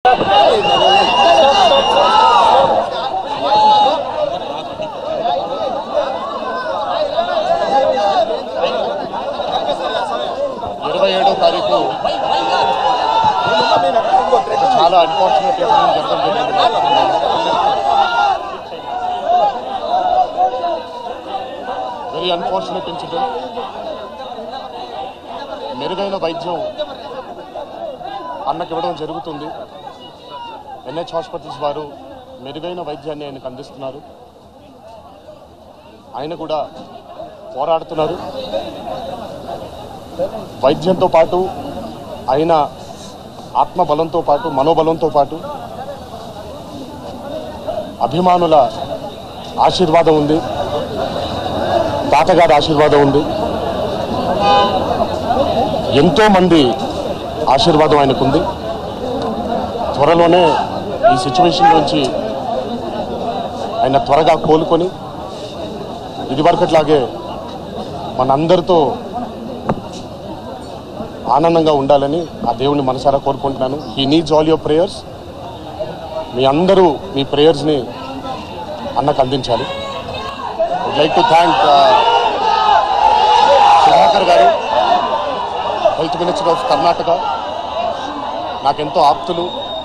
ఇరవై ఏడో తారీఖు చాలా అన్ఫార్చునేట్ జరగడం జరిగింది వెరీ అన్ఫార్చునేట్ ఇన్సిడెంట్ మెరుగైన వైద్యం అన్నకి ఇవ్వడం జరుగుతుంది ఎన్హెచ్ హాస్పిటల్స్ వారు మెరుగైన వైద్యాన్ని ఆయనకు అందిస్తున్నారు ఆయన కూడా పోరాడుతున్నారు వైద్యంతో పాటు ఆయన ఆత్మబలంతో పాటు మనోబలంతో పాటు అభిమానుల ఆశీర్వాదం ఉంది తాతగారి ఆశీర్వాదం ఉంది ఎంతో మంది ఆశీర్వాదం ఆయనకుంది త్వరలోనే ఈ సిచ్యువేషన్ నుంచి ఆయన త్వరగా కోలుకొని ఇదివరకట్లాగే మనందరితో ఆనందంగా ఉండాలని ఆ దేవుని మనసారా కోరుకుంటున్నాను he needs all your prayers మీ అందరూ మీ ప్రేయర్స్ని అన్నకు అందించాలి would like to thank Sudhakar garu health minister of Karnataka నాకెంతో ఆప్తులు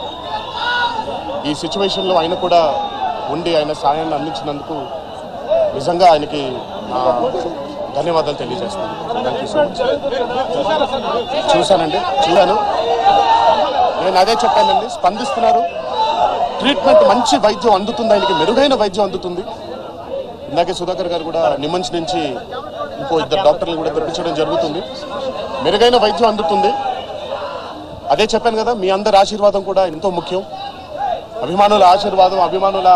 ఈ సిచ్యువేషన్లో ఆయన కూడా ఉండి ఆయన సాయాన్ని అందించినందుకు నిజంగా ఆయనకి నా ధన్యవాదాలు తెలియజేస్తాను థ్యాంక్ యూ సో మచ్ చూశానండి చూశాను నేను అదే చెప్పానండి స్పందిస్తున్నారు ట్రీట్మెంట్ మంచి వైద్యం అందుతుంది ఆయనకి మెరుగైన వైద్యం అందుతుంది ఇందాకే సుధాకర్ గారు కూడా నిమంచి నుంచి ఇంకో ఇద్దరు డాక్టర్లు కూడా తెప్పించడం జరుగుతుంది మెరుగైన వైద్యం అందుతుంది అదే చెప్పాను కదా మీ అందరి ఆశీర్వాదం కూడా ఎంతో ముఖ్యం అభిమానుల ఆశీర్వాదం అభిమానుల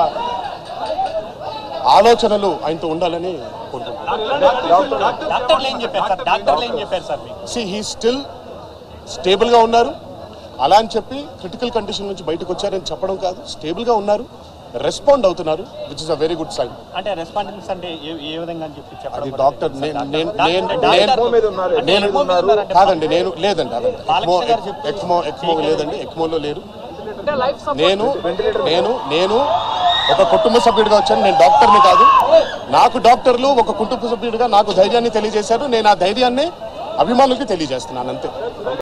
ఆలోచనలు ఆయనతో ఉండాలని కోరుకుంటున్నాను డాక్టర్లు ఏం చెప్పారు సార్ డాక్టర్లు ఏం చెప్పారు సార్ మీకు సి హీ స్టిల్ స్టేబుల్గా ఉన్నారు అలా అని చెప్పి క్రిటికల్ కండిషన్ నుంచి బయటకు వచ్చారని చెప్పడం కాదు స్టేబుల్గా ఉన్నారు రెస్పాండ్ అవుతున్నారు which is a very good sign అంటే రెస్పాండెన్స్ అంటే ఏ ఏ విధంగా అని చెప్పి చెప్పడం అది కూడా డాక్టర్ తెలియదు నేను సార్. నేను డాక్టర్- నేను డాక్టర్- నేను అంటే నేను ఎక్కువ మీద ఉన్నారంటే కాదండి నేను లేదండి అదండి ఎక్మో బాలకృష్ణ గారు చెప్తూ- ఎక్మో ఎక్మో లేదండి ఎక్మోలో లేరు నేను నేను నేను ఒక కుటుంబ సభ్యుడిగా వచ్చాను నేను డాక్టర్ని కాదు నాకు డాక్టర్లు ఒక కుటుంబ సభ్యుడిగా నాకు ధైర్యాన్ని తెలియజేశారు నేను ఆ ధైర్యాన్ని అభిమానులకి తెలియజేస్తున్నాను అంతే